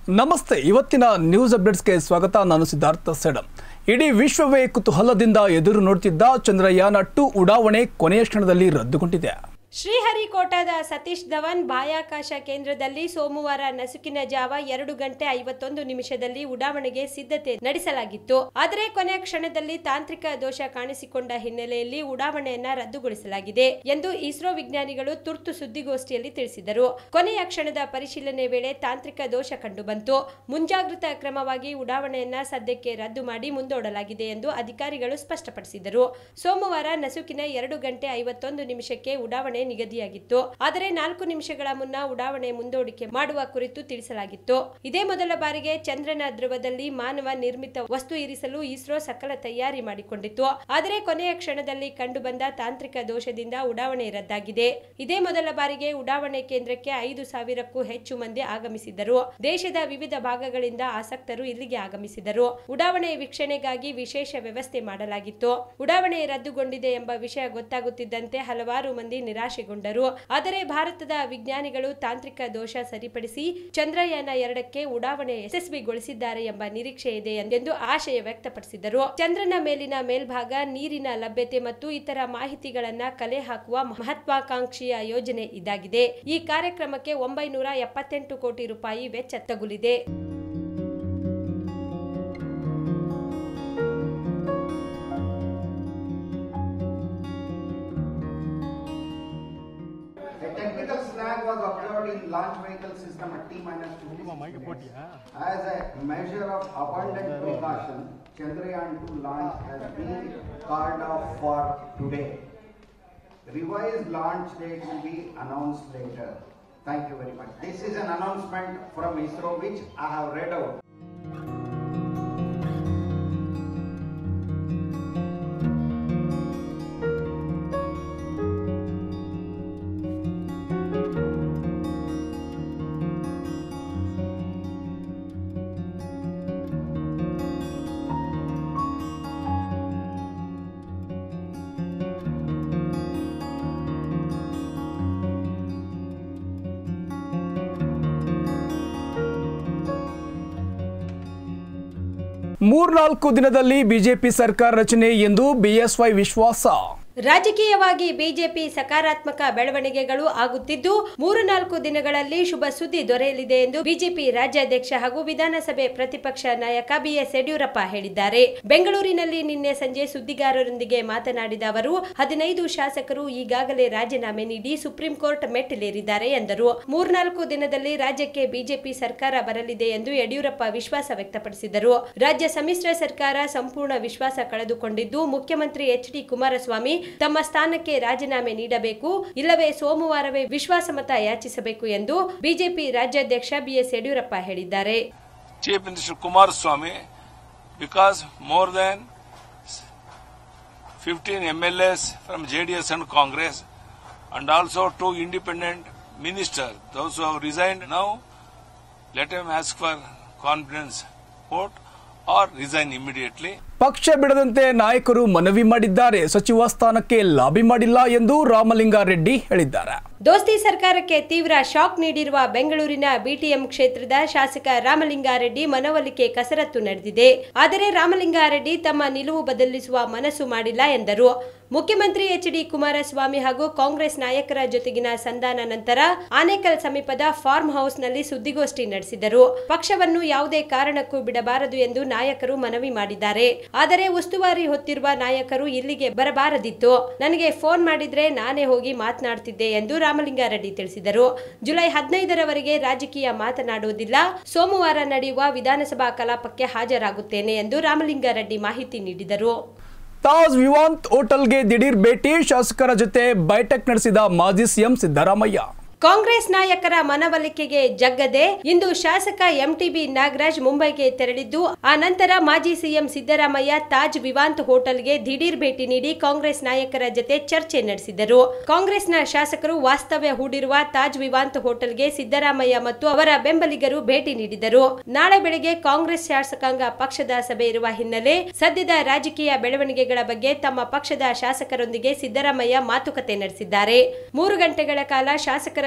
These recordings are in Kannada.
ನಮಸ್ತೆ ಇವತ್ತಿನ ನ್ಯೂಸ್ ಅಪ್ಡೇಟ್ಸ್ಗೆ ಸ್ವಾಗತ ನಾನು ಸಿದ್ಧಾರ್ಥ ಸೆಡಂ ಇಡೀ ವಿಶ್ವವೇ ಕುತೂಹಲದಿಂದ ಎದುರು ನೋಡ್ತಿದ್ದ ಚಂದ್ರಯಾನ ಟು ಉಡಾವಣೆ ಕೊನೆಯ ಕ್ಷಣದಲ್ಲಿ ರದ್ದುಗೊಂಡಿದೆ ಶ್ರೀಹರಿಕೋಟದ ಸತೀಶ್ ಧವನ್ ಬಾಹ್ಯಾಕಾಶ ಕೇಂದ್ರದಲ್ಲಿ ಸೋಮವಾರ ನಸುಕಿನ ಜಾವ ಎರಡು ಗಂಟೆ ಐವತ್ತೊಂದು ನಿಮಿಷದಲ್ಲಿ ಉಡಾವಣೆಗೆ ಸಿದ್ಧತೆ ನಡೆಸಲಾಗಿತ್ತು ಆದರೆ ಕೊನೆಯ ಕ್ಷಣದಲ್ಲಿ ತಾಂತ್ರಿಕ ದೋಷ ಕಾಣಿಸಿಕೊಂಡ ಹಿನ್ನೆಲೆಯಲ್ಲಿ ಉಡಾವಣೆಯನ್ನ ರದ್ದುಗೊಳಿಸಲಾಗಿದೆ ಎಂದು ಇಸ್ರೋ ವಿಜ್ಞಾನಿಗಳು ತುರ್ತು ಸುದ್ದಿಗೋಷ್ಠಿಯಲ್ಲಿ ತಿಳಿಸಿದರು ಕೊನೆಯ ಕ್ಷಣದ ಪರಿಶೀಲನೆ ವೇಳೆ ತಾಂತ್ರಿಕ ದೋಷ ಕಂಡುಬಂತು ಮುಂಜಾಗ್ರತಾ ಕ್ರಮವಾಗಿ ಉಡಾವಣೆಯನ್ನ ಸದ್ಯಕ್ಕೆ ರದ್ದು ಮಾಡಿ ಮುಂದೂಡಲಾಗಿದೆ ಎಂದು ಅಧಿಕಾರಿಗಳು ಸ್ಪಷ್ಟಪಡಿಸಿದರು ಸೋಮವಾರ ನಸುಕಿನ ಎರಡು ಗಂಟೆ ಐವತ್ತೊಂದು ನಿಮಿಷಕ್ಕೆ ಉಡಾವಣೆ ನಿಗದಿಯಾಗಿತ್ತು ಆದರೆ ನಾಲ್ಕು ನಿಮಿಷಗಳ ಮುನ್ನ ಉಡಾವಣೆ ಮುಂದೂಡಿಕೆ ಮಾಡುವ ಕುರಿತು ತಿಳಿಸಲಾಗಿತ್ತು ಇದೇ ಮೊದಲ ಬಾರಿಗೆ ಚಂದ್ರನ ಧ್ರುವದಲ್ಲಿ ಮಾನವ ನಿರ್ಮಿತ ವಸ್ತು ಇರಿಸಲು ಇಸ್ರೋ ಸಕಲ ತಯಾರಿ ಮಾಡಿಕೊಂಡಿತ್ತು ಆದರೆ ಕೊನೆಯ ಕ್ಷಣದಲ್ಲಿ ಕಂಡುಬಂದ ತಾಂತ್ರಿಕ ದೋಷದಿಂದ ಉಡಾವಣೆ ರದ್ದಾಗಿದೆ ಇದೇ ಮೊದಲ ಬಾರಿಗೆ ಉಡಾವಣೆ ಕೇಂದ್ರಕ್ಕೆ ಐದು ಸಾವಿರಕ್ಕೂ ಹೆಚ್ಚು ಮಂದಿ ಆಗಮಿಸಿದ್ದರು ದೇಶದ ವಿವಿಧ ಭಾಗಗಳಿಂದ ಆಸಕ್ತರು ಇಲ್ಲಿಗೆ ಆಗಮಿಸಿದರು ಉಡಾವಣೆ ವೀಕ್ಷಣೆಗಾಗಿ ವಿಶೇಷ ವ್ಯವಸ್ಥೆ ಮಾಡಲಾಗಿತ್ತು ಉಡಾವಣೆ ರದ್ದುಗೊಂಡಿದೆ ಎಂಬ ವಿಷಯ ಗೊತ್ತಾಗುತ್ತಿದ್ದಂತೆ ಹಲವಾರು ಮಂದಿ ನಿರಾಶೆಗೊಂಡರು ಆದರೆ ಭಾರತದ ವಿಜ್ಞಾನಿಗಳು ತಾಂತ್ರಿಕ ದೋಷ ಸರಿಪಡಿಸಿ ಚಂದ್ರಯಾನ ಎರಡಕ್ಕೆ ಉಡಾವಣೆ ಯಶಸ್ವಿಗೊಳಿಸಿದ್ದಾರೆ ಎಂಬ ನಿರೀಕ್ಷೆ ಇದೆ ಎಂದು ಆಶಯ ವ್ಯಕ್ತಪಡಿಸಿದರು ಚಂದ್ರನ ಮೇಲಿನ ಮೇಲ್ಭಾಗ ನೀರಿನ ಲಭ್ಯತೆ ಮತ್ತು ಇತರ ಮಾಹಿತಿಗಳನ್ನ ಕಲೆ ಹಾಕುವ ಮಹತ್ವಾಕಾಂಕ್ಷಿಯ ಯೋಜನೆ ಇದಾಗಿದೆ ಈ ಕಾರ್ಯಕ್ರಮಕ್ಕೆ ಒಂಬೈನೂರ ಎಪ್ಪತ್ತೆಂಟು ಕೋಟಿ ರೂಪಾಯಿ ವೆಚ್ಚ ತಗುಲಿದೆ A technical snag was observed in launch vehicle system at T minus two minutes. As a measure of abundant precaution, Chandrayaan two launch has been called off for today. Revised launch date will be announced later. Thank you very much. This is an announcement from ISRO which I have read out. ಮೂರ್ನಾಲ್ಕು ದಿನದಲ್ಲಿ ಬಿಜೆಪಿ ಸರ್ಕಾರ ರಚನೆ ಎಂದು ಬಿಎಸ್ವೈ ವಿಶ್ವಾಸ ರಾಜಕೀಯವಾಗಿ ಬಿಜೆಪಿ ಸಕಾರಾತ್ಮಕ ಬೆಳವಣಿಗೆಗಳು ಆಗುತ್ತಿದ್ದು ಮೂರು ನಾಲ್ಕು ದಿನಗಳಲ್ಲಿ ಶುಭ ಸುದ್ದಿ ದೊರೆಯಲಿದೆ ಎಂದು ಬಿಜೆಪಿ ರಾಜ್ಯಾಧ್ಯಕ್ಷ ಹಾಗೂ ವಿಧಾನಸಭೆ ಪ್ರತಿಪಕ್ಷ ನಾಯಕ ಬಿಎಸ್ ಯಡಿಯೂರಪ್ಪ ಹೇಳಿದ್ದಾರೆ ಬೆಂಗಳೂರಿನಲ್ಲಿ ನಿನ್ನೆ ಸಂಜೆ ಸುದ್ದಿಗಾರರೊಂದಿಗೆ ಮಾತನಾಡಿದ ಅವರು ಹದಿನೈದು ಶಾಸಕರು ಈಗಾಗಲೇ ರಾಜೀನಾಮೆ ನೀಡಿ ಸುಪ್ರೀಂ ಕೋರ್ಟ್ ಮೆಟ್ಟಿಲೇರಿದ್ದಾರೆ ಎಂದರು ಮೂರ್ನಾಲ್ಕು ದಿನದಲ್ಲಿ ರಾಜ್ಯಕ್ಕೆ ಬಿಜೆಪಿ ಸರ್ಕಾರ ಬರಲಿದೆ ಎಂದು ಯಡಿಯೂರಪ್ಪ ವಿಶ್ವಾಸ ವ್ಯಕ್ತಪಡಿಸಿದರು ರಾಜ್ಯ ಸಮ್ಮಿಶ್ರ ಸರ್ಕಾರ ಸಂಪೂರ್ಣ ವಿಶ್ವಾಸ ಕಳೆದುಕೊಂಡಿದ್ದು ಮುಖ್ಯಮಂತ್ರಿ ಎಚ್ ಡಿ ಕುಮಾರಸ್ವಾಮಿ ತಮ್ಮ ಸ್ಥಾನಕ್ಕೆ ರಾಜೀನಾಮೆ ನೀಡಬೇಕು ಇಲ್ಲವೇ ಸೋಮವಾರವೇ ವಿಶ್ವಾಸಮತ ಯಾಚಿಸಬೇಕು ಎಂದು ಬಿಜೆಪಿ ರಾಜ್ಯಾಧ್ಯಕ್ಷ ಬಿಎಸ್ ಯಡಿಯೂರಪ್ಪ ಹೇಳಿದ್ದಾರೆ Chief Minister Kumaraswamy, because more than 15 MLAs from JDS and Congress, and also two independent ministers, those who have resigned now, let him ask for confidence vote or resign immediately. ಪಕ್ಷ ಬಿಡದಂತೆ ನಾಯಕರು ಮನವಿ ಮಾಡಿದ್ದಾರೆ ಸಚಿವ ಸ್ಥಾನಕ್ಕೆ ಲಾಬಿ ಮಾಡಿಲ್ಲ ಎಂದು ರಾಮಲಿಂಗಾರೆಡ್ಡಿ ಹೇಳಿದ್ದಾರೆ ದೋಸ್ತಿ ಸರ್ಕಾರಕ್ಕೆ ತೀವ್ರ ಶಾಕ್ ನೀಡಿರುವ ಬೆಂಗಳೂರಿನ ಬಿಟಿಎಂ ಕ್ಷೇತ್ರದ ಶಾಸಕ ರಾಮಲಿಂಗಾರೆಡ್ಡಿ ಮನವೊಲಿಕೆ ಕಸರತ್ತು ನಡೆದಿದೆ ಆದರೆ ರಾಮಲಿಂಗಾರೆಡ್ಡಿ ತಮ್ಮ ನಿಲುವು ಬದಲಿಸುವ ಮನಸ್ಸು ಮಾಡಿಲ್ಲ ಎಂದರು ಮುಖ್ಯಮಂತ್ರಿ ಎಚ್ ಡಿ ಕುಮಾರಸ್ವಾಮಿ ಹಾಗೂ ಕಾಂಗ್ರೆಸ್ ನಾಯಕರ ಜೊತೆಗಿನ ಸಂಧಾನ ನಂತರ ಆನೇಕಲ್ ಸಮೀಪದ ಫಾರ್ಮ್ ಹೌಸ್ನಲ್ಲಿ ಸುದ್ದಿಗೋಷ್ಠಿ ನಡೆಸಿದರು ಪಕ್ಷವನ್ನು ಯಾವುದೇ ಕಾರಣಕ್ಕೂ ಬಿಡಬಾರದು ಎಂದು ನಾಯಕರು ಮನವಿ ಮಾಡಿದ್ದಾರೆ ಆದರೆ ಉಸ್ತುವಾರಿ ಹೊತ್ತಿರುವ ನಾಯಕರು ಇಲ್ಲಿಗೆ ಬರಬಾರದಿತ್ತು ನನಗೆ ಫೋನ್ ಮಾಡಿದ್ರೆ ನಾನೇ ಹೋಗಿ ಮಾತನಾಡ್ತಿದ್ದೆ ಎಂದು ರಾಮಲಿಂಗಾರೆಡ್ಡಿ ತಿಳಿಸಿದರು ಜುಲೈ ಹದಿನೈದರವರೆಗೆ ರಾಜಕೀಯ ಮಾತನಾಡುವುದಿಲ್ಲ ಸೋಮವಾರ ನಡೆಯುವ ವಿಧಾನಸಭಾ ಕಲಾಪಕ್ಕೆ ಹಾಜರಾಗುತ್ತೇನೆ ಎಂದು ರಾಮಲಿಂಗಾರೆಡ್ಡಿ ಮಾಹಿತಿ ನೀಡಿದರು ತಾಜ್ ವಿವಾಂತ್ ಹೋಟೆಲ್ಗೆ ದಿಢೀರ್ ಭೇಟಿ ಶಾಸಕರ ಜೊತೆ ಬೈಠಕ್ ನಡೆಸಿದ ಮಾಜಿ ಸಿಎಂ ಸಿದ್ದರಾಮಯ್ಯ ಕಾಂಗ್ರೆಸ್ ನಾಯಕರ ಮನವೊಲಿಕೆಗೆ ಜಗ್ಗದೆ ಇಂದು ಶಾಸಕ ಎಂಟಿಬಿ ನಾಗರಾಜ್ ಮುಂಬೈಗೆ ತೆರಳಿದ್ದು ಆ ನಂತರ ಮಾಜಿ ಸಿಎಂ ಸಿದ್ದರಾಮಯ್ಯ ತಾಜ್ ವಿವಾಂತ್ ಹೋಟೆಲ್ಗೆ ದಿಢೀರ್ ಭೇಟಿ ನೀಡಿ ಕಾಂಗ್ರೆಸ್ ನಾಯಕರ ಜತೆ ಚರ್ಚೆ ನಡೆಸಿದರು ಕಾಂಗ್ರೆಸ್ನ ಶಾಸಕರು ವಾಸ್ತವ್ಯ ಹೂಡಿರುವ ತಾಜ್ ವಿವಾಂತ್ ಹೋಟೆಲ್ಗೆ ಸಿದ್ದರಾಮಯ್ಯ ಮತ್ತು ಅವರ ಬೆಂಬಲಿಗರು ಭೇಟಿ ನೀಡಿದರು ನಾಳೆ ಬೆಳಗ್ಗೆ ಕಾಂಗ್ರೆಸ್ ಶಾಸಕಾಂಗ ಪಕ್ಷದ ಸಭೆ ಇರುವ ಹಿನ್ನೆಲೆ ಸದ್ಯದ ರಾಜಕೀಯ ಬೆಳವಣಿಗೆಗಳ ಬಗ್ಗೆ ತಮ್ಮ ಪಕ್ಷದ ಶಾಸಕರೊಂದಿಗೆ ಸಿದ್ದರಾಮಯ್ಯ ಮಾತುಕತೆ ನಡೆಸಿದ್ದಾರೆ ಮೂರು ಗಂಟೆಗಳ ಕಾಲ ಶಾಸಕರ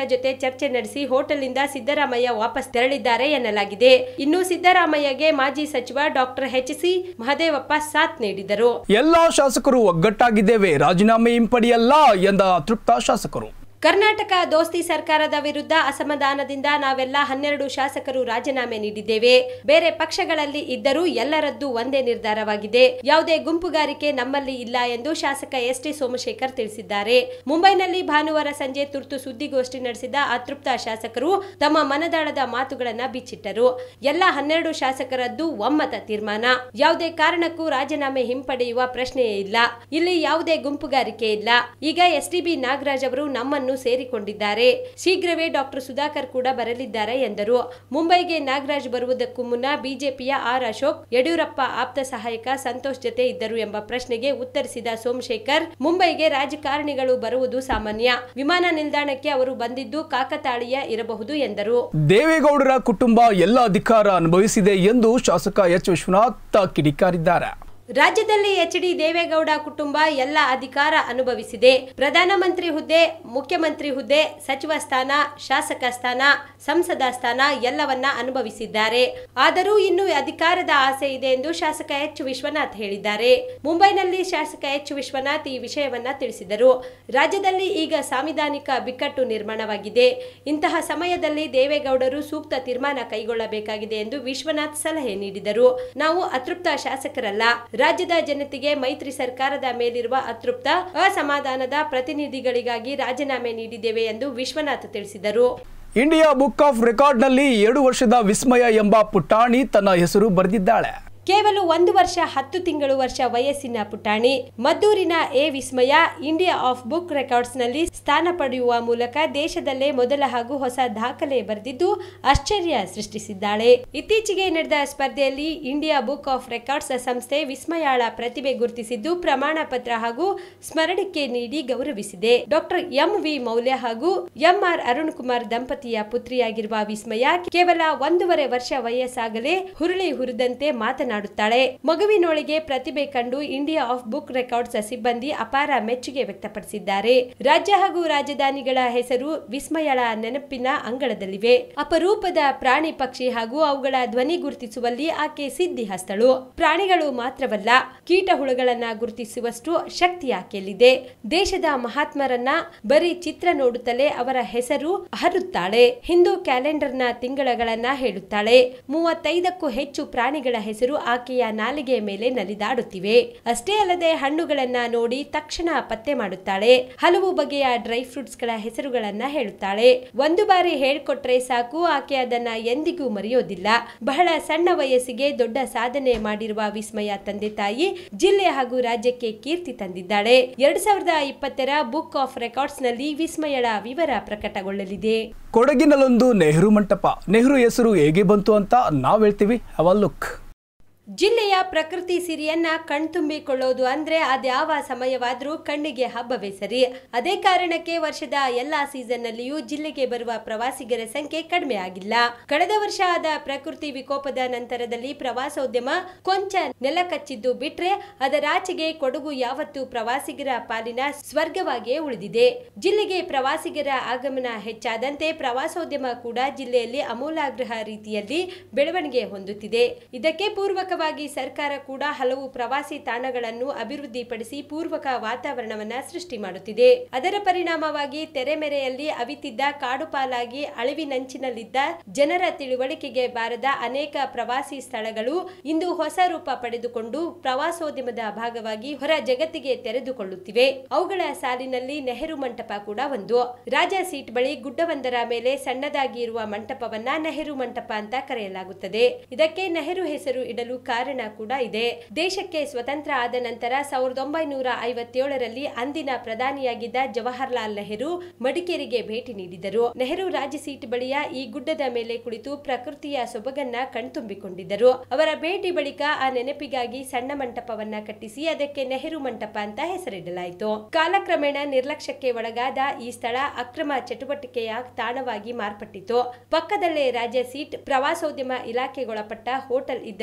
ಜೊತೆ ಚರ್ಚೆ ನಡೆಸಿ ಹೋಟೆಲ್ನಿಂದ ಸಿದ್ದರಾಮಯ್ಯ ವಾಪಸ್ ತೆರಳಿದ್ದಾರೆ ಎನ್ನಲಾಗಿದೆ ಇನ್ನು ಸಿದ್ದರಾಮಯ್ಯಗೆ ಮಾಜಿ ಸಚಿವ ಡಾಕ್ಟರ್ ಎಚ್ ಸಿ ಮಹದೇವಪ್ಪ ಸಾಥ್ ನೀಡಿದರು ಎಲ್ಲಾ ಶಾಸಕರು ಒಗ್ಗಟ್ಟಾಗಿದ್ದೇವೆ ರಾಜೀನಾಮೆ ಹಿಂಪಡೆಯಲ್ಲ ಎಂದ ಅತೃಪ್ತ ಶಾಸಕರು ಕರ್ನಾಟಕ ದೋಸ್ತಿ ಸರ್ಕಾರದ ವಿರುದ್ಧ ಅಸಮಾಧಾನದಿಂದ ನಾವೆಲ್ಲ ಹನ್ನೆರಡು ಶಾಸಕರು ರಾಜೀನಾಮೆ ನೀಡಿದ್ದೇವೆ ಬೇರೆ ಪಕ್ಷಗಳಲ್ಲಿ ಇದ್ದರೂ ಎಲ್ಲರದ್ದು ಒಂದೇ ನಿರ್ಧಾರವಾಗಿದೆ ಯಾವುದೇ ಗುಂಪುಗಾರಿಕೆ ನಮ್ಮಲ್ಲಿ ಇಲ್ಲ ಎಂದು ಶಾಸಕ ಎಸ್ ಟಿ ಸೋಮಶೇಖರ್ ತಿಳಿಸಿದ್ದಾರೆ ಮುಂಬೈನಲ್ಲಿ ಭಾನುವಾರ ಸಂಜೆ ತುರ್ತು ಸುದ್ದಿಗೋಷ್ಠಿ ನಡೆಸಿದ ಅತೃಪ್ತ ಶಾಸಕರು ತಮ್ಮ ಮನದಾಳದ ಮಾತುಗಳನ್ನ ಬಿಚ್ಚಿಟ್ಟರು ಎಲ್ಲ ಹನ್ನೆರಡು ಶಾಸಕರದ್ದು ಒಮ್ಮತ ತೀರ್ಮಾನ ಯಾವುದೇ ಕಾರಣಕ್ಕೂ ರಾಜೀನಾಮೆ ಹಿಂಪಡೆಯುವ ಪ್ರಶ್ನೆಯೇ ಇಲ್ಲ ಇಲ್ಲಿ ಯಾವುದೇ ಗುಂಪುಗಾರಿಕೆ ಇಲ್ಲ ಈಗ ಎಸ್ಟಿಬಿ ನಾಗರಾಜ್ ಅವರು ನಮ್ಮನ್ನು ಸೇರಿಕೊಂಡಿದ್ದಾರೆ ಶೀಘ್ರವೇ ಡಾಕ್ಟರ್ ಸುಧಾಕರ್ ಕೂಡ ಬರಲಿದ್ದಾರೆ ಎಂದರು ಮುಂಬೈಗೆ ನಾಗರಾಜ್ ಬರುವುದಕ್ಕೂ ಮುನ್ನ ಬಿಜೆಪಿಯ ಆರ್ ಅಶೋಕ್ ಯಡಿಯೂರಪ್ಪ ಆಪ್ತ ಸಹಾಯಕ ಸಂತೋಷ್ ಜೊತೆ ಇದ್ದರು ಎಂಬ ಪ್ರಶ್ನೆಗೆ ಉತ್ತರಿಸಿದ ಸೋಮಶೇಖರ್ ಮುಂಬೈಗೆ ರಾಜಕಾರಣಿಗಳು ಬರುವುದು ಸಾಮಾನ್ಯ ವಿಮಾನ ನಿಲ್ದಾಣಕ್ಕೆ ಅವರು ಬಂದಿದ್ದು ಕಾಕತಾಳೀಯ ಇರಬಹುದು ಎಂದರು ದೇವೇಗೌಡರ ಕುಟುಂಬ ಎಲ್ಲ ಅಧಿಕಾರ ಅನುಭವಿಸಿದೆ ಎಂದು ಶಾಸಕ ಎಚ್ ವಿಶ್ವನಾಥ್ ಕಿಡಿಕಾರಿದ್ದಾರೆ ರಾಜ್ಯದಲ್ಲಿ ಎಚ್ ಡಿ ದೇವೇಗೌಡ ಕುಟುಂಬ ಎಲ್ಲ ಅಧಿಕಾರ ಅನುಭವಿಸಿದೆ ಪ್ರಧಾನಮಂತ್ರಿ ಹುದ್ದೆ ಮುಖ್ಯಮಂತ್ರಿ ಹುದ್ದೆ ಸಚಿವ ಸ್ಥಾನ ಶಾಸಕ ಸ್ಥಾನ ಸಂಸದ ಸ್ಥಾನ ಎಲ್ಲವನ್ನ ಅನುಭವಿಸಿದ್ದಾರೆ ಆದರೂ ಇನ್ನು ಅಧಿಕಾರದ ಆಸೆ ಇದೆ ಎಂದು ಶಾಸಕ ಎಚ್ ವಿಶ್ವನಾಥ್ ಹೇಳಿದ್ದಾರೆ ಮುಂಬೈನಲ್ಲಿ ಶಾಸಕ ಎಚ್ ವಿಶ್ವನಾಥ್ ಈ ವಿಷಯವನ್ನ ತಿಳಿಸಿದರು ರಾಜ್ಯದಲ್ಲಿ ಈಗ ಸಾಂವಿಧಾನಿಕ ಬಿಕ್ಕಟ್ಟು ನಿರ್ಮಾಣವಾಗಿದೆ ಇಂತಹ ಸಮಯದಲ್ಲಿ ದೇವೇಗೌಡರು ಸೂಕ್ತ ತೀರ್ಮಾನ ಕೈಗೊಳ್ಳಬೇಕಾಗಿದೆ ಎಂದು ವಿಶ್ವನಾಥ್ ಸಲಹೆ ನೀಡಿದರು ನಾವು ಅತೃಪ್ತ ಶಾಸಕರಲ್ಲ ರಾಜ್ಯದ ಜನತೆಗೆ ಮೈತ್ರಿ ಸರ್ಕಾರದ ಮೇಲಿರುವ ಅತೃಪ್ತ ಅಸಮಾಧಾನದ ಪ್ರತಿನಿಧಿಗಳಿಗಾಗಿ ರಾಜೀನಾಮೆ ನೀಡಿದ್ದೇವೆ ಎಂದು ವಿಶ್ವನಾಥ್ ತಿಳಿಸಿದರು ಇಂಡಿಯಾ ಬುಕ್ ಆಫ್ ರೆಕಾರ್ಡ್ನಲ್ಲಿ ಎರಡು ವರ್ಷದ ವಿಸ್ಮಯ ಎಂಬ ಪುಟಾಣಿ ತನ್ನ ಹೆಸರು ಬರೆದಿದ್ದಾಳೆ ಕೇವಲ ಒಂದು ವರ್ಷ ಹತ್ತು ತಿಂಗಳು ವರ್ಷ ವಯಸ್ಸಿನ ಪುಟಾಣಿ ಮದ್ದೂರಿನ A Vismaya India of book ರೆಕಾರ್ಡ್ಸ್ನಲ್ಲಿ ಸ್ಥಾನ ಪಡೆಯುವ ಮೂಲಕ ದೇಶದಲ್ಲೇ ಮೊದಲ ಹಾಗೂ ಹೊಸ ದಾಖಲೆ ಬರೆದಿದ್ದು ಆಶ್ಚರ್ಯ ಸೃಷ್ಟಿಸಿದ್ದಾಳೆ ಇತ್ತೀಚೆಗೆ ನಡೆದ ಸ್ಪರ್ಧೆಯಲ್ಲಿ ಇಂಡಿಯಾ ಬುಕ್ ಆಫ್ ರೆಕಾರ್ಡ್ಸ್ ಸಂಸ್ಥೆ ವಿಸ್ಮಯಾಳ ಪ್ರತಿಭೆ ಗುರುತಿಸಿದ್ದು ಪ್ರಮಾಣ ಪತ್ರ ಹಾಗೂ ಸ್ಮರಣಿಕೆ ನೀಡಿ ಗೌರವಿಸಿದೆ ಡಾಕ್ಟರ್ ಎಂ ವಿ ಮೌಲ್ಯ ಹಾಗೂ ಎಂಆರ್ ಅರುಣ್ ಕುಮಾರ್ ದಂಪತಿಯ ಪುತ್ರಿಯಾಗಿರುವ ವಿಸ್ಮಯ ಕೇವಲ ಒಂದೂವರೆ ವರ್ಷ ವಯಸ್ಸಾಗಲೇ ಹುರುಳಿ ಹುರಿದಂತೆ ಮಾತನಾಡುತ್ತಾಳೆ ಮಗುವಿನೊಳಗೆ ಪ್ರತಿಭೆ ಕಂಡು ಇಂಡಿಯಾ ಆಫ್ ಬುಕ್ ರೆಕಾರ್ಡ್ಸ್ ಸಿಬ್ಬಂದಿ ಅಪಾರ ಮೆಚ್ಚುಗೆ ವ್ಯಕ್ತಪಡಿಸಿದ್ದಾರೆ ರಾಜ್ಯ ಹಾಗೂ ರಾಜಧಾನಿಗಳ ಹೆಸರು ವಿಸ್ಮಯಳ ನೆನಪಿನ ಅಂಗಳದಲ್ಲಿವೆ ಅಪರೂಪದ ಪ್ರಾಣಿ ಪಕ್ಷಿ ಹಾಗೂ ಅವುಗಳ ಧ್ವನಿ ಗುರುತಿಸುವಲ್ಲಿ ಆಕೆ ಸಿದ್ಧಿ ಹಸ್ತಳು ಪ್ರಾಣಿಗಳು ಮಾತ್ರವಲ್ಲ ಕೀಟ ಹುಳುಗಳನ್ನ ಗುರುತಿಸುವಷ್ಟು ಶಕ್ತಿ ಆಕೆಯಲ್ಲಿದೆ ದೇಶದ ಮಹಾತ್ಮರನ್ನ ಬರೀ ಚಿತ್ರ ನೋಡುತ್ತಲೇ ಅವರ ಹೆಸರು ಹರುತ್ತಾಳೆ ಹಿಂದೂ ಕ್ಯಾಲೆಂಡರ್ನ ತಿಂಗಳಗಳನ್ನ ಹೇಳುತ್ತಾಳೆ ಮೂವತ್ತೈದಕ್ಕೂ ಹೆಚ್ಚು ಪ್ರಾಣಿಗಳ ಹೆಸರು ಆಕೆಯ ನಾಲಿಗೆಯ ಮೇಲೆ ನಲಿದಾಡುತ್ತಿವೆ ಅಷ್ಟೇ ಅಲ್ಲದೆ ಹಣ್ಣುಗಳನ್ನ ನೋಡಿ ತಕ್ಷಣ ಪತ್ತೆ ಮಾಡುತ್ತಾಳೆ ಹಲವು ಬಗೆಯ ಡ್ರೈ ಫ್ರೂಟ್ಸ್ ಗಳ ಹೆಸರುಗಳನ್ನ ಹೇಳುತ್ತಾಳೆ ಒಂದು ಬಾರಿ ಹೇಳ್ಕೊಟ್ರೆ ಸಾಕು ಆಕೆ ಅದನ್ನ ಎಂದಿಗೂ ಮರೆಯೋದಿಲ್ಲ ಬಹಳ ಸಣ್ಣ ವಯಸ್ಸಿಗೆ ದೊಡ್ಡ ಸಾಧನೆ ಮಾಡಿರುವ ವಿಸ್ಮಯ ತಂದೆ ತಾಯಿ ಜಿಲ್ಲೆ ಹಾಗೂ ರಾಜ್ಯಕ್ಕೆ ಕೀರ್ತಿ ತಂದಿದ್ದಾಳೆ ಎರಡ್ ಸಾವಿರದ ಇಪ್ಪತ್ತರ ಬುಕ್ ಆಫ್ ರೆಕಾರ್ಡ್ಸ್ ನಲ್ಲಿ ವಿಸ್ಮಯಳ ವಿವರ ಪ್ರಕಟಗೊಳ್ಳಲಿದೆ ಕೊಡಗಿನಲ್ಲೊಂದು ನೆಹರು ಮಂಟಪ ನೆಹರು ಹೆಸರು ಹೇಗೆ ಬಂತು ಅಂತ ನಾವ್ ಹೇಳ್ತೀವಿ ಅವ ಲುಕ್ ಜಿಲ್ಲೆಯ ಪ್ರಕೃತಿ ಸಿರಿಯನ್ನ ಕಣ್ತುಂಬಿಕೊಳ್ಳೋದು ಅಂದ್ರೆ ಅದ್ಯಾವ ಸಮಯವಾದ್ರೂ ಕಣ್ಣಿಗೆ ಹಬ್ಬವೇ ಸರಿ ಅದೇ ಕಾರಣಕ್ಕೆ ವರ್ಷದ ಎಲ್ಲಾ ಸೀಸನ್ ನಲ್ಲಿಯೂ ಜಿಲ್ಲೆಗೆ ಬರುವ ಪ್ರವಾಸಿಗರ ಸಂಖ್ಯೆ ಕಡಿಮೆ ಆಗಿಲ್ಲ ಕಳೆದ ವರ್ಷ ಆದ ಪ್ರಕೃತಿ ವಿಕೋಪದ ನಂತರದಲ್ಲಿ ಪ್ರವಾಸೋದ್ಯಮ ಕೊಂಚ ನೆಲಕಚ್ಚಿದ್ದು ಬಿಟ್ರೆ ಅದರಾಚೆಗೆ ಕೊಡಗು ಯಾವತ್ತೂ ಪ್ರವಾಸಿಗರ ಪಾಲಿನ ಸ್ವರ್ಗವಾಗಿಯೇ ಉಳಿದಿದೆ ಜಿಲ್ಲೆಗೆ ಪ್ರವಾಸಿಗರ ಆಗಮನ ಹೆಚ್ಚಾದಂತೆ ಪ್ರವಾಸೋದ್ಯಮ ಕೂಡ ಜಿಲ್ಲೆಯಲ್ಲಿ ಅಮೂಲಾಗ್ರಹ ರೀತಿಯಲ್ಲಿ ಬೆಳವಣಿಗೆ ಹೊಂದುತ್ತಿದೆ ಇದಕ್ಕೆ ಪೂರ್ವಕವಾಗಿ ಸರ್ಕಾರ ಕೂಡ ಹಲವು ಪ್ರವಾಸಿ ತಾಣಗಳನ್ನು ಅಭಿವೃದ್ಧಿಪಡಿಸಿ ಪೂರ್ವಕ ವಾತಾವರಣವನ್ನ ಸೃಷ್ಟಿ ಮಾಡುತ್ತಿದೆ ಅದರ ಪರಿಣಾಮವಾಗಿ ತೆರೆಮೆರೆಯಲ್ಲಿ ಅವಿತಿದ್ದ ಕಾಡು ಪಾಲಾಗಿ ಅಳಿವಿನಂಚಿನಲ್ಲಿದ್ದ ಜನರ ತಿಳುವಳಿಕೆಗೆ ಬಾರದ ಅನೇಕ ಪ್ರವಾಸಿ ಸ್ಥಳಗಳು ಇಂದು ಹೊಸ ರೂಪ ಪಡೆದುಕೊಂಡು ಪ್ರವಾಸೋದ್ಯಮದ ಭಾಗವಾಗಿ ಹೊರ ಜಗತ್ತಿಗೆ ತೆರೆದುಕೊಳ್ಳುತ್ತಿವೆ ಅವುಗಳ ಸಾಲಿನಲ್ಲಿ ನೆಹರು ಮಂಟಪ ಕೂಡ ಒಂದು ರಾಜ ಸೀಟ್ ಬಳಿ ಗುಡ್ಡವೊಂದರ ಮೇಲೆ ಸಣ್ಣದಾಗಿ ಇರುವ ಮಂಟಪವನ್ನ ನೆಹರು ಮಂಟಪ ಅಂತ ಕರೆಯಲಾಗುತ್ತದೆ ಇದಕ್ಕೆ ನೆಹರು ಹೆಸರು ಇಡಲು ಕಾರಣ ಕೂಡ ಇದೆ ದೇಶಕ್ಕೆ ಸ್ವತಂತ್ರ ಆದ ನಂತರ ಸಾವಿರದ ಒಂಬೈನೂರ ಐವತ್ತೇಳರಲ್ಲಿ ಅಂದಿನ ಪ್ರಧಾನಿಯಾಗಿದ್ದ ಜವಾಹರ್ಲಾಲ್ ನೆಹರು ಮಡಿಕೇರಿಗೆ ಭೇಟಿ ನೀಡಿದರು ನೆಹರು ರಾಜ ಸೀಟ್ ಬಳಿಯ ಈ ಗುಡ್ಡದ ಮೇಲೆ ಕುಳಿತು ಪ್ರಕೃತಿಯ ಸೊಬಗನ್ನ ಕಣ್ತುಂಬಿಕೊಂಡಿದ್ದರು ಅವರ ಭೇಟಿ ಬಳಿಕ ಆ ನೆನಪಿಗಾಗಿ ಸಣ್ಣ ಮಂಟಪವನ್ನ ಕಟ್ಟಿಸಿ ಅದಕ್ಕೆ ನೆಹರು ಮಂಟಪ ಅಂತ ಹೆಸರಿಡಲಾಯಿತು ಕಾಲಕ್ರಮೇಣ ನಿರ್ಲಕ್ಷ್ಯಕ್ಕೆ ಒಳಗಾದ ಈ ಸ್ಥಳ ಅಕ್ರಮ ಚಟುವಟಿಕೆಯ ತಾಣವಾಗಿ ಮಾರ್ಪಟ್ಟಿತು ಪಕ್ಕದಲ್ಲೇ ರಾಜ್ಯ ಸೀಟ್ ಪ್ರವಾಸೋದ್ಯಮ ಇಲಾಖೆಗೊಳಪಟ್ಟ ಹೋಟೆಲ್ ಇದ್ದರೂ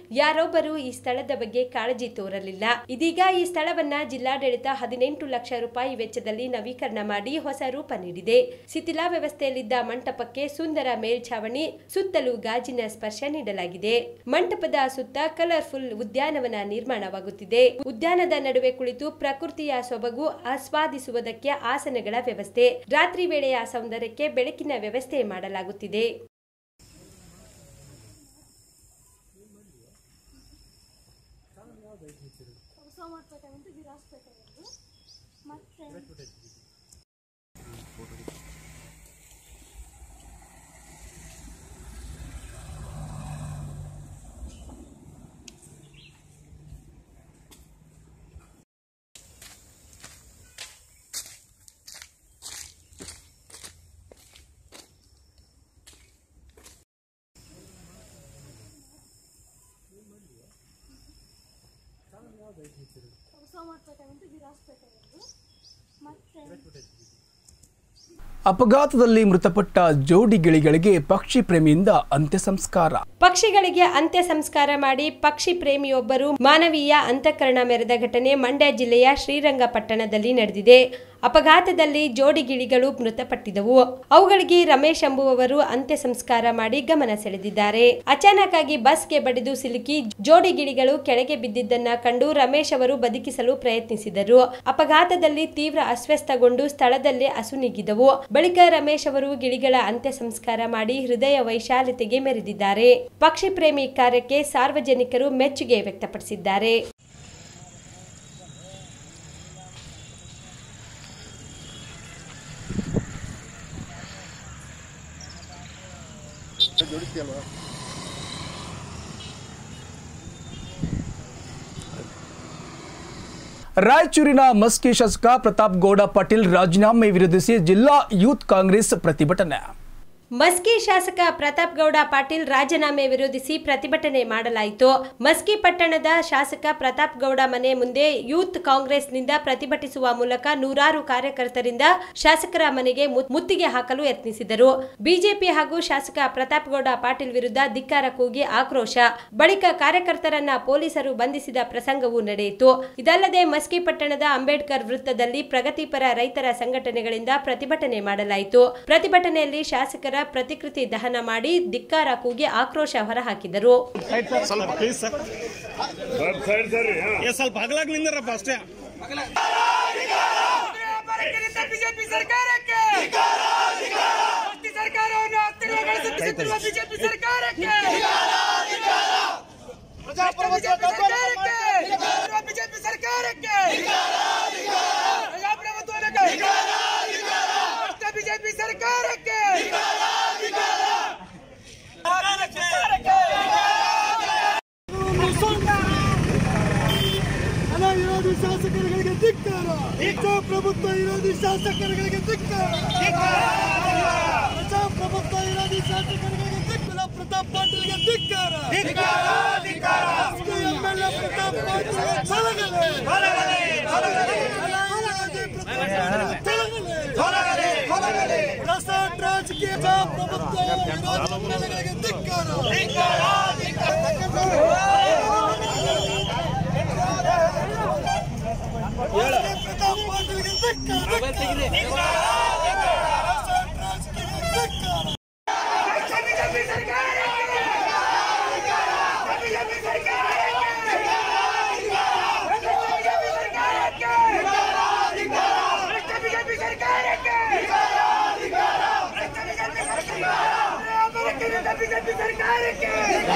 ಯಾರೊಬ್ಬರು ಈ ಸ್ಥಳದ ಬಗ್ಗೆ ಕಾಳಜಿ ತೋರಲಿಲ್ಲ ಇದೀಗ ಈ ಸ್ಥಳವನ್ನ ಜಿಲ್ಲಾಡಳಿತ ಹದಿನೆಂಟು ಲಕ್ಷ ರೂಪಾಯಿ ವೆಚ್ಚದಲ್ಲಿ ನವೀಕರಣ ಮಾಡಿ ಹೊಸ ರೂಪ ನೀಡಿದೆ ಶಿಥಿಲಾ ವ್ಯವಸ್ಥೆಯಲ್ಲಿದ್ದ ಮಂಟಪಕ್ಕೆ ಸುಂದರ ಮೇಲ್ಛಾವಣಿ ಸುತ್ತಲೂ ಗಾಜಿನ ಸ್ಪರ್ಶ ನೀಡಲಾಗಿದೆ ಮಂಟಪದ ಸುತ್ತ ಕಲರ್ಫುಲ್ ಉದ್ಯಾನವನ ನಿರ್ಮಾಣವಾಗುತ್ತಿದೆ ಉದ್ಯಾನದ ನಡುವೆ ಕುಳಿತು ಪ್ರಕೃತಿಯ ಸೊಬಗು ಆಸ್ವಾದಿಸುವುದಕ್ಕೆ ಆಸನಗಳ ವ್ಯವಸ್ಥೆ ರಾತ್ರಿ ವೇಳೆಯ ಸೌಂದರ್ಯಕ್ಕೆ ಬೆಳಕಿನ ವ್ಯವಸ್ಥೆ ಮಾಡಲಾಗುತ್ತಿದೆ ಸೋಮವಾರಪೇಟೆ ಒಂದು ವಿರಾಜಪೇಟೆ ಒಂದು ಮತ್ತೆ ಸೋಮವಾರಪೇಟೆ ಒಂದು ವಿರಾಜಪೇಟೆ ಒಂದು ಮತ್ತೆ ಅಪಘಾತದಲ್ಲಿ ಮೃತಪಟ್ಟ ಜೋಡಿ ಗಿಳಿಗಳಿಗೆ ಪಕ್ಷಿ ಪ್ರೇಮಿಯಿಂದ ಅಂತ್ಯ ಸಂಸ್ಕಾರ ಪಕ್ಷಿಗಳಿಗೆ ಅಂತ್ಯ ಸಂಸ್ಕಾರ ಮಾಡಿ ಪಕ್ಷಿ ಪ್ರೇಮಿಯೊಬ್ಬರು ಮಾನವೀಯ ಅಂತಃಕರಣ ಮೆರೆದ ಘಟನೆ ಮಂಡ್ಯ ಜಿಲ್ಲೆಯ ಶ್ರೀರಂಗಪಟ್ಟಣದಲ್ಲಿ ನಡೆದಿದೆ ಅಪಘಾತದಲ್ಲಿ ಜೋಡಿ ಗಿಳಿಗಳು ಮೃತಪಟ್ಟಿದವು ಅವುಗಳಿಗೆ ರಮೇಶ್ ಎಂಬುವವರು ಅಂತ್ಯ ಸಂಸ್ಕಾರ ಮಾಡಿ ಗಮನ ಸೆಳೆದಿದ್ದಾರೆ ಅಚಾನಕ್ ಆಗಿ ಬಸ್ಗೆ ಬಡಿದು ಸಿಲುಕಿ ಜೋಡಿ ಗಿಳಿಗಳು ಕೆಳಗೆ ಬಿದ್ದಿದ್ದನ್ನ ಕಂಡು ರಮೇಶ್ ಅವರು ಬದುಕಿಸಲು ಪ್ರಯತ್ನಿಸಿದರು ಅಪಘಾತದಲ್ಲಿ ತೀವ್ರ ಅಸ್ವಸ್ಥಗೊಂಡು ಸ್ಥಳದಲ್ಲೇ ಅಸುನೀಗಿದವು ಬಳಿಕ ರಮೇಶ್ ಅವರು ಗಿಳಿಗಳ ಅಂತ್ಯ ಸಂಸ್ಕಾರ ಮಾಡಿ ಹೃದಯ ವೈಶಾಲ್ಯತೆಗೆ ಮೆರೆದಿದ್ದಾರೆ ಪಕ್ಷಿ ಪ್ರೇಮಿ ಕಾರ್ಯಕ್ಕೆ ಸಾರ್ವಜನಿಕರು ಮೆಚ್ಚುಗೆ ವ್ಯಕ್ತಪಡಿಸಿದ್ದಾರೆ ರಾಯಚೂರಿನ ಮಸ್ಕಿ ಶಾಸಕ ಪ್ರತಾಪ್ ಗೌಡ ಪಾಟೀಲ್ ರಾಜೀನಾಮೆ ವಿರೋಧಿಸಿ ಜಿಲ್ಲಾ ಯೂತ್ ಕಾಂಗ್ರೆಸ್ ಪ್ರತಿಭಟನೆ ಮಸ್ಕಿ ಶಾಸಕ ಪ್ರತಾಪ್ ಗೌಡ ಪಾಟೀಲ್ ರಾಜೀನಾಮೆ ವಿರೋಧಿಸಿ ಪ್ರತಿಭಟನೆ ಮಾಡಲಾಯಿತು ಮಸ್ಕಿ ಪಟ್ಟಣದ ಶಾಸಕ ಪ್ರತಾಪ್ ಗೌಡ ಮನೆ ಮುಂದೆ ಯೂತ್ ಕಾಂಗ್ರೆಸ್ನಿಂದ ಪ್ರತಿಭಟಿಸುವ ಮೂಲಕ ನೂರಾರು ಕಾರ್ಯಕರ್ತರಿಂದ ಶಾಸಕರ ಮನೆಗೆ ಮು- ಮುತ್ತಿಗೆ ಹಾಕಲು ಯತ್ನಿಸಿದರು ಬಿಜೆಪಿ ಹಾಗೂ ಶಾಸಕ ಪ್ರತಾಪ್ ಗೌಡ ಪಾಟೀಲ್ ವಿರುದ್ಧ ಧಿಕ್ಕಾರ ಕೂಗಿ ಆಕ್ರೋಶ ಬಳಿಕ ಕಾರ್ಯಕರ್ತರನ್ನ ಪೊಲೀಸರು ಬಂಧಿಸಿದ ಪ್ರಸಂಗವೂ ನಡೆಯಿತು ಇದಲ್ಲದೆ ಮಸ್ಕಿ ಪಟ್ಟಣದ ಅಂಬೇಡ್ಕರ್ ವೃತ್ತದಲ್ಲಿ ಪ್ರಗತಿಪರ ರೈತರ ಸಂಘಟನೆಗಳಿಂದ ಪ್ರತಿಭಟನೆ ಮಾಡಲಾಯಿತು ಪ್ರತಿಭಟನೆಯಲ್ಲಿ ಶಾಸಕರ ಪ್ರತಿಕೃತಿ ದಹನ ಮಾಡಿ ಧಿಕ್ಕಾರ ಕೂಗಿ ಆಕ್ರೋಶ ಹೊರಹಾಕಿದರು ಏ ಸ್ವಲ್ಪ ಹಗಲಾಗ್ ನಿಂದಿರಪ್ಪ ಅಷ್ಟೇ ಬಿಜೆಪಿ ಸರ್ಕಾರಕ್ಕೆ ಮೋದಿ ಸರ್ಕಾರವನ್ನು ಅಸ್ಥಿರಗೊಳಿಸುತ್ತಿರುವ ಬಿಜೆಪಿ ಸರ್ಕಾರಕ್ಕೆ ಬಿಜೆಪಿ ಸರ್ಕಾರಕ್ಕೆ ಪ್ರಜಾಪ್ರಭುತ್ವಕ್ಕೆ ಬಿಜೆಪಿ ಸರ್ಕಾರಕ್ಕೆ ಹಣ ವಿರೋಧಿ ಶಾಸಕರುಗಳಿಗೆ ಧಿಕ್ಕಾರ ಪ್ರಜಾಪ್ರಭುತ್ವ ವಿರೋಧಿ ಶಾಸಕರುಗಳಿಗೆ ಧಿಕ್ಕಾರ ಪ್ರಜಾಪ್ರಭುತ್ವ ವಿರೋಧಿ ಶಾಸಕರುಗಳಿಗೆ ಧಿಕ್ಕಾರ ಪ್ರತಾಪ್ ಪಾಟೀಲ್ಗೆ ಧಿಕ್ಕಾರ ಎಮ್ಎಲ್ಎ ಪ್ರತಾಪ್ ಪಾಟೀಲ್ ತೊಲಗಲಿ ಪ್ರಸಾದ್ ರಾಜಕೀಯ ಪ್ರಜಾಪ್ರಭುತ್ವ ವಿರೋಧಿ ಎಮ್ಎಲ್ಎಗಳಿಗೆ ಧಿಕ್ಕಾರ ಪ್ರತಾಪ್ ಪಾಟೀಲ್ಗೆ ಧಿಕ್ಕಾರ ಪ್ರಸಾದ್ ರಾಜಕೀಯ ಧಿಕ್ಕಾರ ಬಿಜೆಪಿ ಸರ್ಕಾರಕ್ಕೆ ಬಿಜೆಪಿ ಸರ್ಕಾರಕ್ಕೆ ಬಿಜೆಪಿ ಸರ್ಕಾರಕ್ಕೆ ಬಿಜೆಪಿ ಸರ್ಕಾರಕ್ಕೆ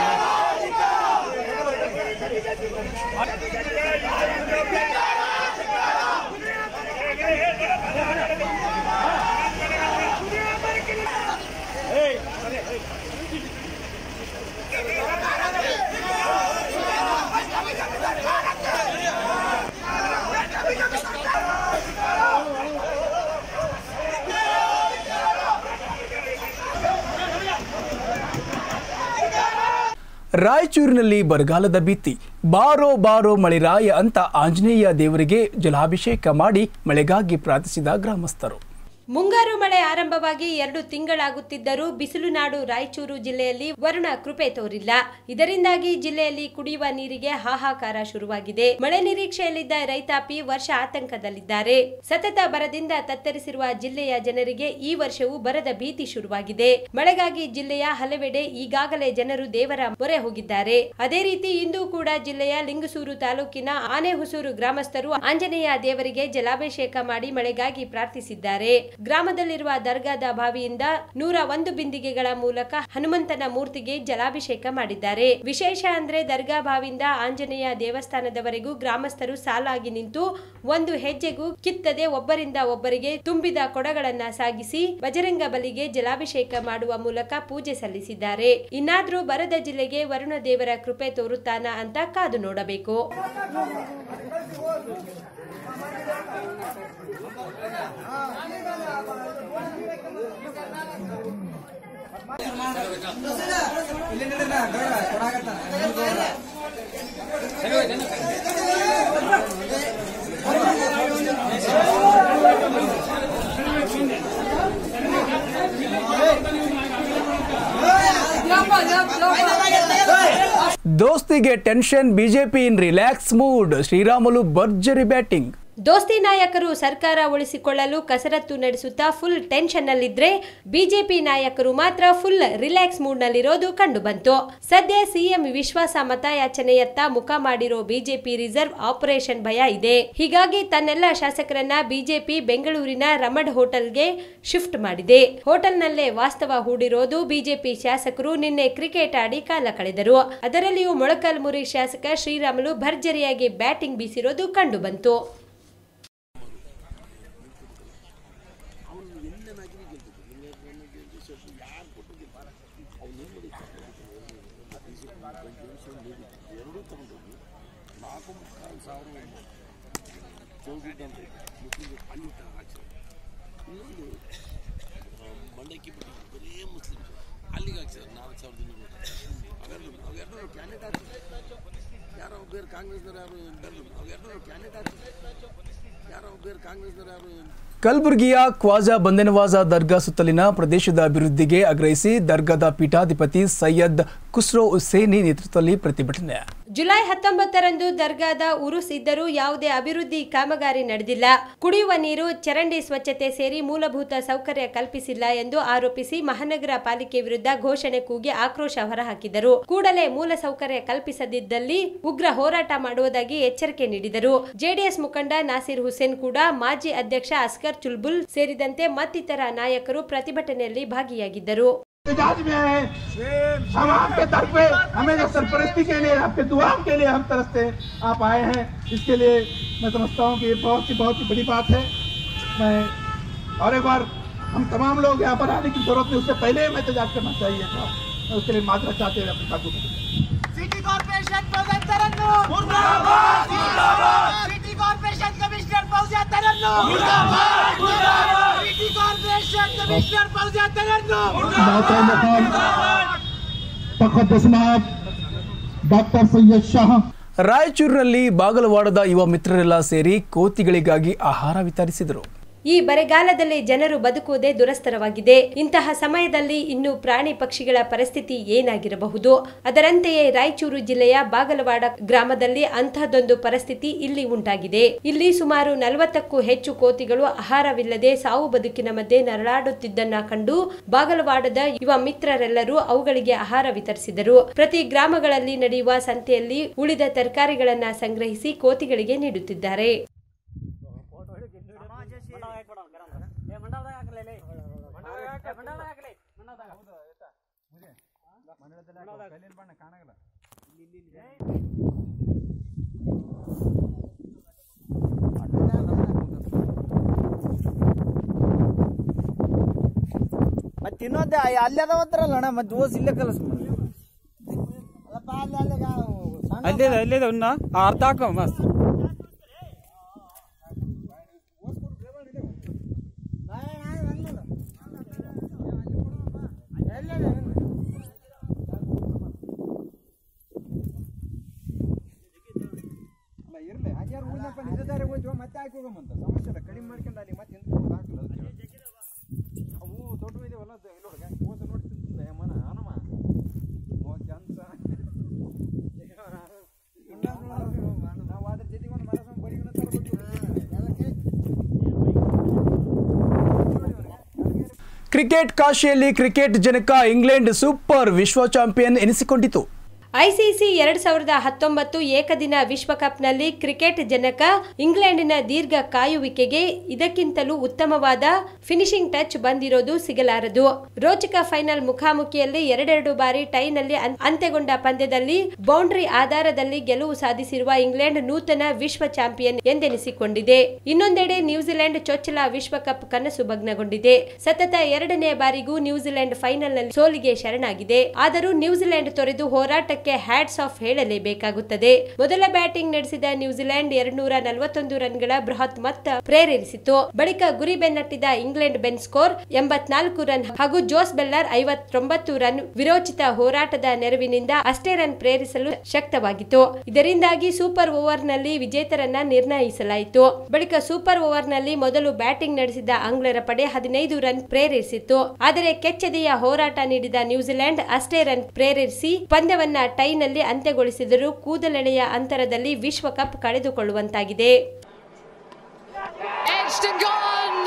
ರಾಯಚೂರಿನಲ್ಲಿ ಬರಗಾಲದ ಭೀತಿ ಬಾರೋ ಬಾರೋ ಮಳಿರಾಯ ಅಂತ ಆಂಜನೇಯ ದೇವರಿಗೆ ಜಲಾಭಿಷೇಕ ಮಾಡಿ ಮಳೆಗಾಗಿ ಪ್ರಾರ್ಥಿಸಿದ ಗ್ರಾಮಸ್ಥರು ಮುಂಗಾರು ಮಳೆ ಆರಂಭವಾಗಿ ಎರಡು ತಿಂಗಳಾಗುತ್ತಿದ್ದರೂ ಬಿಸಿಲು ನಾಡು ರಾಯಚೂರು ಜಿಲ್ಲೆಯಲ್ಲಿ ವರುಣ ಕೃಪೆ ತೋರಿಲ್ಲ ಇದರಿಂದಾಗಿ ಜಿಲ್ಲೆಯಲ್ಲಿ ಕುಡಿಯುವ ನೀರಿಗೆ ಹಾಹಾಕಾರ ಶುರುವಾಗಿದೆ ಮಳೆ ನಿರೀಕ್ಷೆಯಲ್ಲಿದ್ದ ರೈತಾಪಿ ವರ್ಷ ಆತಂಕದಲ್ಲಿದ್ದಾರೆ ಸತತ ಬರದಿಂದ ತತ್ತರಿಸಿರುವ ಜಿಲ್ಲೆಯ ಜನರಿಗೆ ಈ ವರ್ಷವೂ ಬರದ ಭೀತಿ ಶುರುವಾಗಿದೆ ಮಳೆಗಾಗಿ ಜಿಲ್ಲೆಯ ಹಲವೆಡೆ ಈಗಾಗಲೇ ಜನರು ದೇವರ ಮೊರೆ ಹೋಗಿದ್ದಾರೆ ಅದೇ ರೀತಿ ಇಂದು ಕೂಡ ಜಿಲ್ಲೆಯ ಲಿಂಗಸೂರು ತಾಲೂಕಿನ ಆನೆಹುಸೂರು ಗ್ರಾಮಸ್ಥರು ಆಂಜನೇಯ ದೇವರಿಗೆ ಜಲಾಭಿಷೇಕ ಮಾಡಿ ಮಳೆಗಾಗಿ ಪ್ರಾರ್ಥಿಸಿದ್ದಾರೆ ಗ್ರಾಮದಲ್ಲಿರುವ ದರ್ಗಾದ ಬಾವಿಯಿಂದ ನೂರ ಒಂದು ಬಿಂದಿಗೆಗಳ ಮೂಲಕ ಹನುಮಂತನ ಮೂರ್ತಿಗೆ ಜಲಾಭಿಷೇಕ ಮಾಡಿದ್ದಾರೆ ವಿಶೇಷ ಅಂದ್ರೆ ದರ್ಗಾ ಬಾವಿಯಿಂದ ಆಂಜನೇಯ ದೇವಸ್ಥಾನದವರೆಗೂ ಗ್ರಾಮಸ್ಥರು ಸಾಲಾಗಿ ನಿಂತು ಒಂದು ಹೆಜ್ಜೆಗೂ ಕಿತ್ತದೆ ಒಬ್ಬರಿಂದ ಒಬ್ಬರಿಗೆ ತುಂಬಿದ ಕೊಡಗಳನ್ನ ಸಾಗಿಸಿ ಬಜರಂಗ ಬಲಿಗೆ ಜಲಾಭಿಷೇಕ ಮಾಡುವ ಮೂಲಕ ಪೂಜೆ ಸಲ್ಲಿಸಿದ್ದಾರೆ ಇನ್ನಾದ್ರೂ ಬರದ ಜಿಲ್ಲೆಗೆ ವರುಣ ದೇವರ ಕೃಪೆ ತೋರುತ್ತಾನ ಅಂತ ಕಾದು ನೋಡಬೇಕು ದೋಸ್ತಿಗೆ tension BJP in relax mood Sriramulu ಭರ್ಜರಿ ಬ್ಯಾಟಿಂಗ್ ದೋಸ್ತಿ ನಾಯಕರು ಸರ್ಕಾರ ಉಳಿಸಿಕೊಳ್ಳಲು ಕಸರತ್ತು ನಡೆಸುತ್ತಾ ಫುಲ್ ಟೆನ್ಷನ್ ನಲ್ಲಿದ್ರೆ ಬಿಜೆಪಿ ನಾಯಕರು ಮಾತ್ರ ಫುಲ್ ರಿಲ್ಯಾಕ್ಸ್ ಮೂಡ್ ನಲ್ಲಿರೋದು ಕಂಡುಬಂತು ಸದ್ಯ ಸಿಎಂ ವಿಶ್ವಾಸ ಮತಯಾಚನೆಯತ್ತ ಮುಖ ಮಾಡಿರೋ ಬಿಜೆಪಿ ರಿಸರ್ವ್ ಆಪರೇಷನ್ ಭಯ ಇದೆ ಹೀಗಾಗಿ ತನ್ನೆಲ್ಲ ಶಾಸಕರನ್ನ ಬಿಜೆಪಿ ಬೆಂಗಳೂರಿನ ರಮಡ್ ಹೋಟೆಲ್ಗೆ ಶಿಫ್ಟ್ ಮಾಡಿದೆ ಹೋಟೆಲ್ನಲ್ಲೇ ವಾಸ್ತವ ಹೂಡಿರೋದು ಬಿಜೆಪಿ ಶಾಸಕರು ನಿನ್ನೆ ಕ್ರಿಕೆಟ್ ಆಡಿ ಕಾಲ ಕಳೆದರು ಅದರಲ್ಲಿಯೂ ಮೊಳಕಾಲ್ಮುರಿ ಶಾಸಕ ಶ್ರೀರಾಮುಲು ಭರ್ಜರಿಯಾಗಿ ಬ್ಯಾಟಿಂಗ್ ಬೀಸಿರೋದು ಕಂಡುಬಂತು ಮಂಡಕ್ಕಿ ಬಿಟ್ಟು ಬರೀ ಮುಸ್ಲಿಮ್ಸ್ ಅಲ್ಲಿಗೆ ಹಾಕ್ಸಿದ್ರು ನಾಲ್ಕು ಸಾವಿರದ ಇನ್ನೂರು ಅವೆರಡು ಅವೆರಡು ಕ್ಯಾಂಡಿಡೇಟ್ ಹಾಕ್ಸಿದ್ರು ಯಾರೋ ಬೇರೆ ಕಾಂಗ್ರೆಸ್ನವ್ರು ಯಾರು ಬೆಳೆದ್ರು ಅವೆರಡು ಕ್ಯಾಂಡಿಡೇಟ್ ಹಾಕ್ಸಿದ್ರು ಯಾರೋ ಬೇರೆ ಕಾಂಗ್ರೆಸ್ನವ್ರು ಯಾರು ಕಲಬುರಗಿಯ ಖ್ವಾಜಾ ಬಂದೆನವಾಜ ದರ್ಗಾ ಸುತ್ತಲಿನ ಪ್ರದೇಶದ ಅಭಿವೃದ್ಧಿಗೆ ಆಗ್ರಹಿಸಿ ದರ್ಗಾದ ಪೀಠಾಧಿಪತಿ ಸೈಯದ್ ಖುಸ್ರೋ ಹುಸೇನಿ ನೇತೃತ್ವದಲ್ಲಿ ಪ್ರತಿಭಟನೆ ಜುಲೈ ಹತ್ತೊಂಬತ್ತರಂದು ದರ್ಗಾದ ಉರುಸ್ ಇದ್ದರೂ ಯಾವುದೇ ಅಭಿವೃದ್ಧಿ ಕಾಮಗಾರಿ ನಡೆದಿಲ್ಲ ಕುಡಿಯುವ ನೀರು ಚರಂಡಿ ಸ್ವಚ್ಛತೆ ಸೇರಿ ಮೂಲಭೂತ ಸೌಕರ್ಯ ಕಲ್ಪಿಸಿಲ್ಲ ಎಂದು ಆರೋಪಿಸಿ ಮಹಾನಗರ ಪಾಲಿಕೆ ವಿರುದ್ಧ ಘೋಷಣೆ ಕೂಗಿ ಆಕ್ರೋಶ ಹೊರಹಾಕಿದರು ಕೂಡಲೇ ಮೂಲ ಸೌಕರ್ಯ ಕಲ್ಪಿಸದಿದ್ದಲ್ಲಿ ಉಗ್ರ ಹೋರಾಟ ಮಾಡುವುದಾಗಿ ಎಚ್ಚರಿಕೆ ನೀಡಿದರು ಜೆಡಿಎಸ್ ಮುಖಂಡ ನಾಸಿರ್ ಹುಸೇನ್ ಕೂಡ ಮಾಜಿ ಅಧ್ಯಕ್ಷ ಅಸ್ಕರ್ ಚುಲ್ಬುಲ್ ಸೇರಿದಂತೆ ಮತ್ತಿತರ ನಾಯಕರು ಪ್ರತಿಭಟನೆಯಲ್ಲಿ ಭಾಗಿಯಾಗಿದ್ದರು एहतजाज में आए हम आपके दर पे हमें सरपरस्ती के लिए आपके दुआ के लिए हम तरसते हैं आप आए हैं इसके लिए मैं समझता हूँ कि ये बहुत ही बहुत ही बड़ी बात है मैं और एक बार हम तमाम लोग यहाँ पर आने की जरूरत नहीं उससे पहले हमें एहतजाज करना चाहिए था मैं उसके लिए माजरा चाहते हुए अपने काबू सिटी कॉर्पोरेशन फौजा तरन्नो मुर्दाबाद मुर्दाबाद सिटी कॉर्पोरेशन कमिश्नर फौजा तरन्नो मुर्दाबाद मुर्दाबाद सिटी कॉर्पोरेशन कमिश्नर फौजा तरन्नो तकदस डॉक्टर सैयद शाह ರಾಯಚೂರಿನಲ್ಲಿ ಬಾಗಲವಾಡದ ಯುವ ಮಿತ್ರರೆಲ್ಲ ಸೇರಿ ಕೋತಿಗಳಿಗಾಗಿ ಆಹಾರ ವಿತರಿಸಿದರು ಈ ಬರಗಾಲದಲ್ಲಿ ಜನರು ಬದುಕುವುದೇ ದುರಸ್ತರವಾಗಿದೆ ಇಂತಹ ಸಮಯದಲ್ಲಿ ಇನ್ನು ಪ್ರಾಣಿ ಪಕ್ಷಿಗಳ ಪರಿಸ್ಥಿತಿ ಏನಾಗಿರಬಹುದು ಅದರಂತೆಯೇ ರಾಯಚೂರು ಜಿಲ್ಲೆಯ ಬಾಗಲವಾಡ ಗ್ರಾಮದಲ್ಲಿ ಅಂತಹದೊಂದು ಪರಿಸ್ಥಿತಿ ಇಲ್ಲಿ ಉಂಟಾಗಿದೆ ಇಲ್ಲಿ ಸುಮಾರು ನಲವತ್ತಕ್ಕೂ ಹೆಚ್ಚು ಕೋತಿಗಳು ಆಹಾರವಿಲ್ಲದೆ ಸಾವು ಬದುಕಿನ ಮಧ್ಯೆ ನರಳಾಡುತ್ತಿದ್ದನ್ನ ಕಂಡು ಬಾಗಲವಾಡದ ಯುವ ಮಿತ್ರರೆಲ್ಲರೂ ಅವುಗಳಿಗೆ ಆಹಾರ ವಿತರಿಸಿದರು ಪ್ರತಿ ಗ್ರಾಮಗಳಲ್ಲಿ ನಡೆಯುವ ಸಂತೆಯಲ್ಲಿ ಉಳಿದ ತರಕಾರಿಗಳನ್ನ ಸಂಗ್ರಹಿಸಿ ಕೋತಿಗಳಿಗೆ ನೀಡುತ್ತಿದ್ದಾರೆ ಮತ್ತೆ ಇನ್ನೊಂದು ಅಲ್ಲಿ ಅದಾವಂತಾರಲ್ಲ ಅಣ್ಣ ಮತ್ತೆ ಓಸ್ ಇಲ್ಲೇ ಕಲಸ್ ಅಲ್ಲೇ ಅಲ್ಲೇ ಅನ್ನ ಅರ್ಧ ಹಾಕೋ ಮಸ್ತ್ ಇರ್ಲಿ ಹಾಗ್ಯಾರು ಊರಿನಪ್ಪ ನಿಜ ದಾರಿ ಹೋಯ್ತು ಮತ್ತೆ ಹಾಕಿ ಹೋಗಮ್ಮಂತ ಸಮಸ್ಯೆ ಇಲ್ಲ ಕಡಿಮೆ ಮಾಡ್ಕೊಂಡು ಅಲ್ಲಿ ಮತ್ತೆ ಹಿಂದೆ ಹಾಕಲ್ಲ ಕ್ರಿಕೆಟ್ ಕಾಶಿಯಲ್ಲಿ ಕ್ರಿಕೆಟ್ ಜನಕ ಇಂಗ್ಲೆಂಡ್ ಸೂಪರ್ ವಿಶ್ವ ಚಾಂಪಿಯನ್ ಎನಿಸಿಕೊಂಡಿತು ಐಸಿಸಿ ಎರಡ್ ಸಾವಿರದ ಹತ್ತೊಂಬತ್ತು ಏಕದಿನ ವಿಶ್ವಕಪ್ನಲ್ಲಿ ಕ್ರಿಕೆಟ್ ಜನಕ ಇಂಗ್ಲೆಂಡಿನ ದೀರ್ಘ ಕಾಯುವಿಕೆಗೆ ಇದಕ್ಕಿಂತಲೂ ಉತ್ತಮವಾದ ಫಿನಿಶಿಂಗ್ ಟಚ್ ಬಂದಿರೋದು ಸಿಗಲಾರದು ರೋಚಕ ಫೈನಲ್ ಮುಖಾಮುಖಿಯಲ್ಲಿ ಎರಡೆರಡು ಬಾರಿ ಟೈನಲ್ಲಿ ಅಂ- ಅಂತ್ಯಗೊಂಡ ಪಂದ್ಯದಲ್ಲಿ ಬೌಂಡ್ರಿ ಆಧಾರದಲ್ಲಿ ಗೆಲುವು ಸಾಧಿಸಿರುವ ಇಂಗ್ಲೆಂಡ್ ನೂತನ ವಿಶ್ವ ಚಾಂಪಿಯನ್ ಎಂದೆನಿಸಿಕೊಂಡಿದೆ ಇನ್ನೊಂದೆಡೆ ನ್ಯೂಜಿಲೆಂಡ್ ಚೊಚ್ಚಲ ವಿಶ್ವಕಪ್ ಕನಸು ಭಗ್ನಗೊಂಡಿದೆ ಸತತ ಎರಡನೇ ಬಾರಿಗೂ ನ್ಯೂಜಿಲೆಂಡ್ ಫೈನಲ್ನಲ್ಲಿ ಸೋಲಿಗೆ ಶರಣಾಗಿದೆ ಆದರೂ ನ್ಯೂಜಿಲೆಂಡ್ ತೊರೆದು ಹೋರಾಟಕ್ಕೆ ಹ್ಯಾಟ್ಸ್ ಆಫ್ ಹೇಳಲೇಬೇಕಾಗುತ್ತದೆ ಮೊದಲ ಬ್ಯಾಟಿಂಗ್ ನಡೆಸಿದ ನ್ಯೂಜಿಲೆಂಡ್ ಎರಡ್ನೂರ ನಲವತ್ತೊಂದು ರನ್ಗಳ ಬೃಹತ್ ಮೊತ್ತ ಪ್ರೇರೇಪಿಸಿತು ಬಳಿಕ ಗುರಿ ಬೆನ್ನಟ್ಟಿದ ಇಂಗ್ಲೆಂಡ್ ಬೆನ್ ಸ್ಕೋರ್ ಎಂಬತ್ನಾಲ್ಕು ರನ್ ಹಾಗೂ ಜೋಸ್ ಬೆಲ್ಲರ್ ಐವತ್ತೊಂಬತ್ತು ರನ್ ವಿರೋಚಿತ ಹೋರಾಟದ ನೆರವಿನಿಂದ ಅಷ್ಟೇ ರನ್ ಪ್ರೇರಿಸಲು ಶಕ್ತವಾಗಿತ್ತು ಇದರಿಂದಾಗಿ ಸೂಪರ್ ಓವರ್ನಲ್ಲಿ ವಿಜೇತರನ್ನ ನಿರ್ಣಯಿಸಲಾಯಿತು ಬಳಿಕ ಸೂಪರ್ ಓವರ್ನಲ್ಲಿ ಮೊದಲು ಬ್ಯಾಟಿಂಗ್ ನಡೆಸಿದ ಆಂಗ್ಲರ ಪಡೆ ಹದಿನೈದು ರನ್ ಪ್ರೇರೇಪಿಸಿತ್ತು ಆದರೆ ಕೆಚ್ಚೆದೆಯ ಹೋರಾಟ ನೀಡಿದ ನ್ಯೂಜಿಲೆಂಡ್ ಅಷ್ಟೇ ರನ್ ಪ್ರೇರೇಪಿಸಿ ಪಂದ್ಯವನ್ನ ಟೈನಲ್ಲಿ ಅಂತ್ಯಗೊಳಿಸಿದರೂ ಕೂದಲೆಳೆಯ ಅಂತರದಲ್ಲಿ ವಿಶ್ವಕಪ್ ಕಳೆದುಕೊಳ್ಳುವಂತಾಗಿದೆ Edged and gone!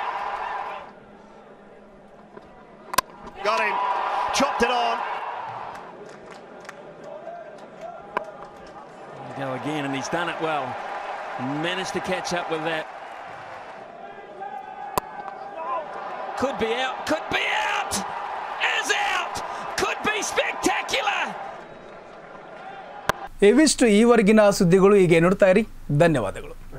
Got him. Chopped it on. There you go again, and he's done it well. Managed to catch up with that. Could be out, could be out! Is out! Could be spectacular! ಇವಿಷ್ಟು ಈವರೆಗಿನ ಸುದ್ದಿಗಳು ಹೀಗೆ ನೋಡ್ತಾ ಇರಿ ಧನ್ಯವಾದಗಳು